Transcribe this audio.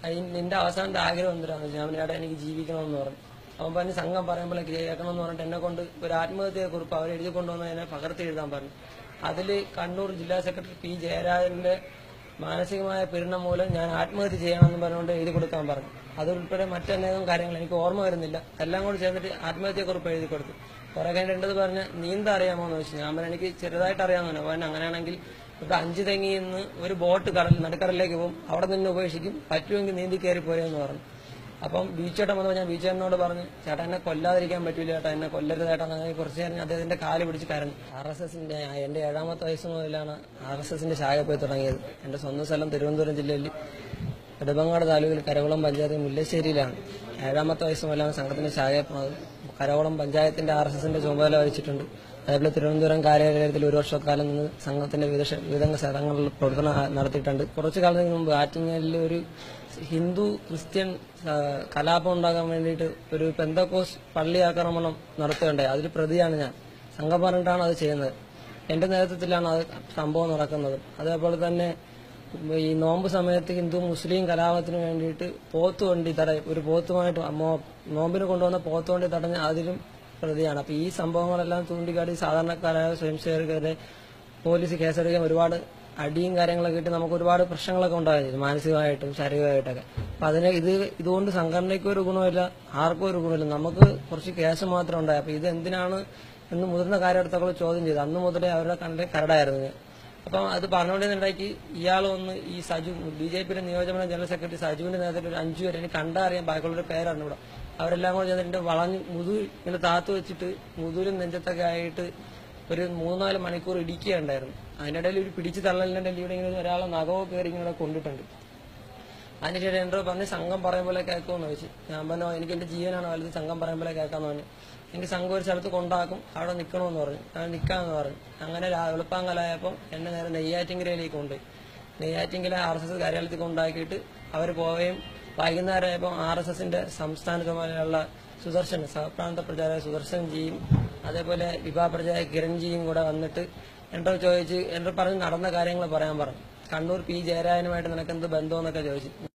അതിന് നിന്റെ അവസാനത്തെ ആഗ്രഹം എന്തിനാന്ന് വെച്ചാൽ അവൻ ഏട്ടാ എനിക്ക് ജീവിക്കണമെന്ന് പറഞ്ഞു അവൻ പറഞ്ഞ് സംഘം പറയുമ്പോഴേക്ക് കേൾക്കണമെന്ന് പറഞ്ഞിട്ട് എന്നെ കൊണ്ട് ഒരു ആത്മഹത്യയെ കുറിപ്പ് അവർ എഴുതി കൊണ്ടുവന്ന് എന്നെ പകർത്തി എഴുതാൻ പറഞ്ഞു അതിൽ കണ്ണൂർ ജില്ലാ സെക്രട്ടറി പി ജയരാജന്റെ മാനസികമായ പീഡനം മൂലം ഞാൻ ആത്മഹത്യ ചെയ്യണമെന്ന് പറഞ്ഞുകൊണ്ട് എഴുതി കൊടുക്കാൻ പറഞ്ഞു അതുൾപ്പെടെ മറ്റനേകം കാര്യങ്ങൾ എനിക്ക് ഓർമ്മ വരുന്നില്ല എല്ലാം കൂടി ചേർന്നിട്ട് ആത്മഹത്യക്കുറിപ്പ് എഴുതി കൊടുത്തു കുറെ കഴിഞ്ഞിട്ട് പറഞ്ഞ് നീന്ത അറിയാമോ എന്ന് ചോദിച്ചു ഞാൻ പറഞ്ഞു എനിക്ക് ചെറുതായിട്ട് അറിയാമെന്നു പറഞ്ഞു അങ്ങനെയാണെങ്കിൽ ഇവിടെ അഞ്ച് തെങ്ങിയിൽ നിന്ന് ഒരു ബോട്ട് കടൽ നടുക്കടലിലേക്ക് പോകും അവിടെ നിന്ന് ഉപേക്ഷിക്കും പറ്റുമെങ്കിൽ നീന്തി കയറി പോരെന്ന് പറഞ്ഞു അപ്പം ബീച്ചേട്ടൻ വന്നപ്പോൾ ഞാൻ ബീച്ചേട്ടനോട് പറഞ്ഞു ചേട്ടാ എന്നെ കൊല്ലാതിരിക്കാൻ പറ്റൂല ചേട്ടാ എന്നെ കൊല്ലരുത് ചേട്ടാ അങ്ങനെ കുറച്ച് നേരം അദ്ദേഹത്തിന്റെ കാല് പിടിച്ച് കരഞ്ഞു ആർ എസ് എസിന്റെ എന്റെ ഏഴാമത്തെ വയസ്സ് മുതലാണ് ആർ എസ് എസിന്റെ ശാഖ പോയി തുടങ്ങിയത് എന്റെ സ്വന്തം സ്ഥലം തിരുവനന്തപുരം ജില്ലയിൽ നെടുമങ്ങാട് താലൂക്കിൽ കരകുളം പഞ്ചായത്ത് മുല്ലശ്ശേരിയിലാണ് ഏഴാമത്തെ വയസ്സ് മുതലാണ് സംഘത്തിന്റെ ശാഖയെ പോണത് കരകുളം പഞ്ചായത്തിന്റെ ആർ എസ് എസിന്റെ ചുമതല വഹിച്ചിട്ടുണ്ട് അതേപോലെ തിരുവനന്തപുരം കാര്യാലയത്തിൽ ഒരു വർഷക്കാലം നിന്ന് സംഘത്തിന്റെ വിവിധ ക്ഷ- വിവിധ സ്ഥലങ്ങളിൽ പ്രവർത്തനം ആ- നടത്തിയിട്ടുണ്ട് കുറച്ചു കാലത്തിന് മുമ്പ് ആറ്റിങ്ങലിൽ ഒരു ഹിന്ദു ക്രിസ്ത്യൻ ആ, കലാപം ഉണ്ടാകാൻ വേണ്ടിയിട്ട് ഒരു പെന്തക്കോസ് പള്ളി ആക്രമണം നടത്തുകയുണ്ടായി അതിൽ പ്രതിയാണ് ഞാൻ സംഘം പറഞ്ഞിട്ടാണ് അത് ചെയ്യുന്നത് എന്റെ നേതൃത്വത്തിലാണ് അത് സംഭവം നടക്കുന്നത് അതേപോലെ തന്നെ ഈ നോമ്പ് സമയത്ത് ഹിന്ദു മുസ്ലിം കലാപത്തിന് വേണ്ടിയിട്ട് പോത്ത് വണ്ടി തട ഒരു പോത്തുമായിട്ട് മോ- നോമ്പിന് കൊണ്ടുവന്ന പോത്ത് വണ്ടി തടഞ്ഞ് അതിലും പ്രതിയാണ് അപ്പൊ ഈ സംഭവങ്ങളെല്ലാം ചൂണ്ടിക്കാട്ടി സാധാരണക്കാരായ സ്വയംസേവകരെ പോലീസ് കേസെടുക്കാൻ ഒരുപാട് അടിയും കാര്യങ്ങളൊക്കെ ഇട്ട് നമുക്ക് ഒരുപാട് പ്രശ്നങ്ങളൊക്കെ ഉണ്ടാകും മാനസികമായിട്ടും ശാരീരികമായിട്ടൊക്കെ അപ്പൊ അതിന് ഇത് ഇതുകൊണ്ട് സംഘടനയ്ക്കും ഒരു ഗുണമില്ല ആർക്കും ഒരു ഗുണമില്ല നമുക്ക് കുറച്ച് കേസ് മാത്രം ഉണ്ടായി അപ്പൊ ഇത് എന്തിനാണ് എന്ന് മുതിർന്ന കാര്യകർത്താക്കൾ ചോദ്യം ചെയ്തു അന്ന് മുതലേ അവരുടെ കണ്ണിൽ കരടായിരുന്നു ഞാൻ. അപ്പം അത് പറഞ്ഞുകൊണ്ടിരുന്നുണ്ടാക്കി ഇയാൾ ഒന്ന് ഈ സജു ബി ജെ പിയുടെ നിയോജന ജനറൽ സെക്രട്ടറി സജുവിന്റെ നേതൃത്വത്തിൽ ഒരു അഞ്ചു പേര് എനിക്ക് കണ്ടറിയാൻ ബാക്കിയുള്ളൊരു പേരാണ് ഇവിടെ അവരെല്ലാം കൂടെ ചെന്നിട്ട് വളഞ്ഞ് മുതു ഇങ്ങനെ താത്തു വെച്ചിട്ട് മുതുലും നെഞ്ചത്തൊക്കെ ആയിട്ട് ഒരു മൂന്നാല് മണിക്കൂർ ഇടിക്കുകയുണ്ടായിരുന്നു അതിനിടയിൽ ഒരു പിടിച്ചു തള്ളലിന്റെ ഇടയിൽ ഇവിടെ ഇങ്ങനെ ഒരാളെ നഖവോ കയറി ഇങ്ങനെ ഇവിടെ കൊണ്ടിട്ടുണ്ട് അതിനുശേഷം എന്റെ പറഞ്ഞ് സംഘം പറയും പോലെ കേൾക്കുമെന്ന് ചോദിച്ചു ഞാൻ പറഞ്ഞു എനിക്ക് എന്റെ ജീവനാണ് വലുത് സംഘം പറയും പോലെ കേൾക്കാന്ന് പറഞ്ഞു എനിക്ക് സംഘം ഒരു സ്ഥലത്ത് കൊണ്ടാക്കും അവിടെ നിൽക്കണമെന്ന് പറഞ്ഞു ഞാൻ നിൽക്കാമെന്ന് പറഞ്ഞു അങ്ങനെ രാ- വെളുപ്പാങ്കലായപ്പോൾ എന്നെ നേരെ നെയ്യാറ്റിങ്കരയിലേക്ക് കൊണ്ടുപോയി നെയ്യാറ്റിങ്കര ആർ എസ് എസ് കാര്യാലയത്തിൽ കൊണ്ടാക്കിയിട്ട് അവർ പോവുകയും വൈകുന്നേരമായപ്പോൾ ആർ എസ് എസിന്റെ സംസ്ഥാന ചുമതലയുള്ള സുദർശൻ സഹപ്രാന്ത പ്രചാരക സുദർശൻ ജിയും അതേപോലെ വിഭാ പ്രചാരക കിരൺജിയും കൂടെ വന്നിട്ട് എന്നോട് ചോദിച്ച് എന്നോട് പറഞ്ഞ് നടന്ന കാര്യങ്ങൾ പറയാൻ പറഞ്ഞു കണ്ണൂർ പി ജയരാജനുമായിട്ട് നിനക്ക് എന്ത് ബന്ധമെന്നൊക്കെ ചോദിച്ചു